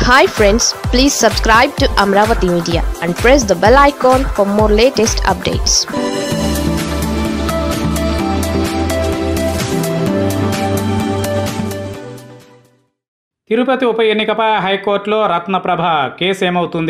hi friends please subscribe to Amaravati media and press the bell icon for more latest updates Tirupati ఉప ఎన్నికపై హైకోర్టులో Ratnaprabha case ఏమవుతుంది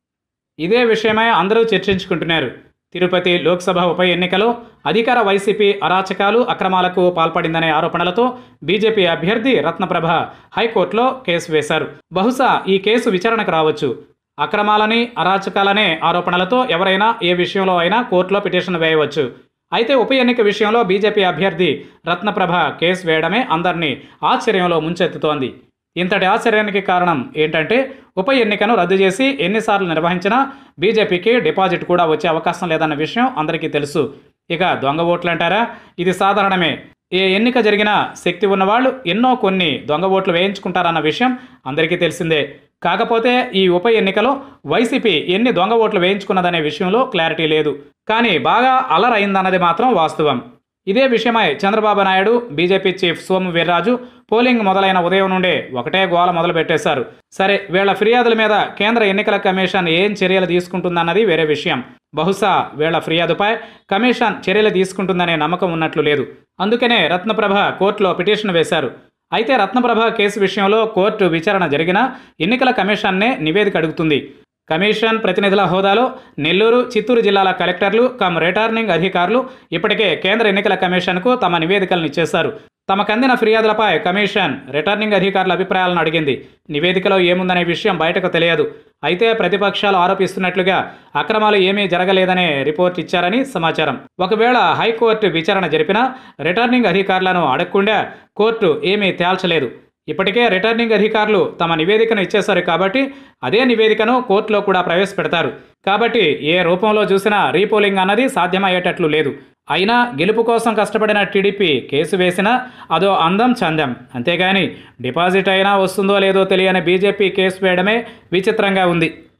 ఇదే విషయమై అందరూ చర్చించుకుంటున్నారు తిరుపతి లోక్సభ ఉప ఎన్నికలో అధికార వైసీపీ అరాచకాలు అక్రమాలకు పాల్పడిందనే ఆరోపణలతో బీజేపీ అభ్యర్థి రత్నప్రభ హైకోర్టులో కేసు వేశారు బహుశా ఈ కేసు విచారణకు రావచ్చు అక్రమాలని అరాచకాలనే ఆరోపణలతో ఎవరైనా ఏ విషయంలో అయినా కోర్టులో పిటిషన్ వేయవచ్చు అయితే ఉప ఎన్నిక విషయంలో బీజేపీ అభ్యర్థి రత్నప్రభ కేసు వేయడమే అందరినీ ఆశ్చర్యంలో ముంచెత్తుతోంది ఇంతటి ఆశ్చర్యానికి కారణం ఏంటంటే ఉప ఎన్నికను రద్దు చేసి ఎన్నిసార్లు నిర్వహించినా బీజేపీకి డిపాజిట్ కూడా వచ్చే అవకాశం లేదన్న విషయం అందరికీ తెలుసు ఇక దొంగ ఓట్లు అంటారా ఇది సాధారణమే ఏ ఎన్నిక జరిగినా శక్తి ఉన్నవాళ్ళు ఎన్నో కొన్ని దొంగ ఓట్లు వేయించుకుంటారన్న విషయం అందరికీ తెలిసిందే కాకపోతే ఈ ఉప ఎన్నికలో వైసీపీ ఎన్ని దొంగ ఓట్లు వేయించుకున్నదనే విషయంలో క్లారిటీ లేదు కానీ బాగా అలరైందన్నది మాత్రం వాస్తవం ఇదే విషయమై Chandrababu Naidu BJP chief Somu Veerraju polling మొదలైన ఉదయం నుండే ఒకటే గోల మొదలు పెట్టేశారు సరే వీళ్ల ఫిర్యాదుల మీద కేంద్ర ఎన్నికల కమిషన్ ఏం చర్యలు తీసుకుంటుందన్నది వేరే విషయం బహుశా వీళ్ల ఫిర్యాదుపై కమిషన్ చర్యలు తీసుకుంటుందనే నమ్మకం ఉన్నట్లు లేదు అందుకనే రత్నప్రభ కోర్టులో పిటిషన్ వేశారు అయితే రత్నప్రభ కేసు విషయంలో కోర్టు విచారణ జరిగినా ఎన్నికల కమిషన్నే నివేదిక అడుగుతుంది కమిషన్ ప్రతినిధుల హోదాలో నెల్లూరు చిత్తూరు జిల్లాల కలెక్టర్లు కమ్ రిటర్నింగ్ అధికారులు ఇప్పటికే కేంద్ర ఎన్నికల కమిషన్కు తమ నివేదికలను ఇచ్చేశారు తమకందిన ఫిర్యాదులపై కమిషన్ రిటర్నింగ్ అధికారుల అభిప్రాయాలను అడిగింది నివేదికలో ఏముందనే విషయం బయటకు తెలియదు అయితే ప్రతిపక్షాలు ఆరోపిస్తున్నట్లుగా అక్రమాలు ఏమీ జరగలేదనే రిపోర్ట్ ఇచ్చారని సమాచారం ఒకవేళ హైకోర్టు విచారణ జరిపినా రిటర్నింగ్ అధికారులను అడగకుండా కోర్టు ఏమీ తేల్చలేదు ఇప్పటికే రిటర్నింగ్ అధికారులు తమ నివేదికను ఇచ్చేశారు కాబట్టి అదే నివేదికను కోర్టులో కూడా ప్రవేశపెడతారు కాబట్టి ఏ రూపంలో చూసినా రీపోలింగ్ అన్నది సాధ్యమయ్యేటట్లు లేదు అయినా గెలుపు కోసం కష్టపడిన టీడీపీ కేసు వేసినా అదో అందం చందం అంతేగాని డిపాజిట్ అయినా వస్తుందో లేదో తెలియని బీజేపీ కేసు వేయడమే విచిత్రంగా ఉంది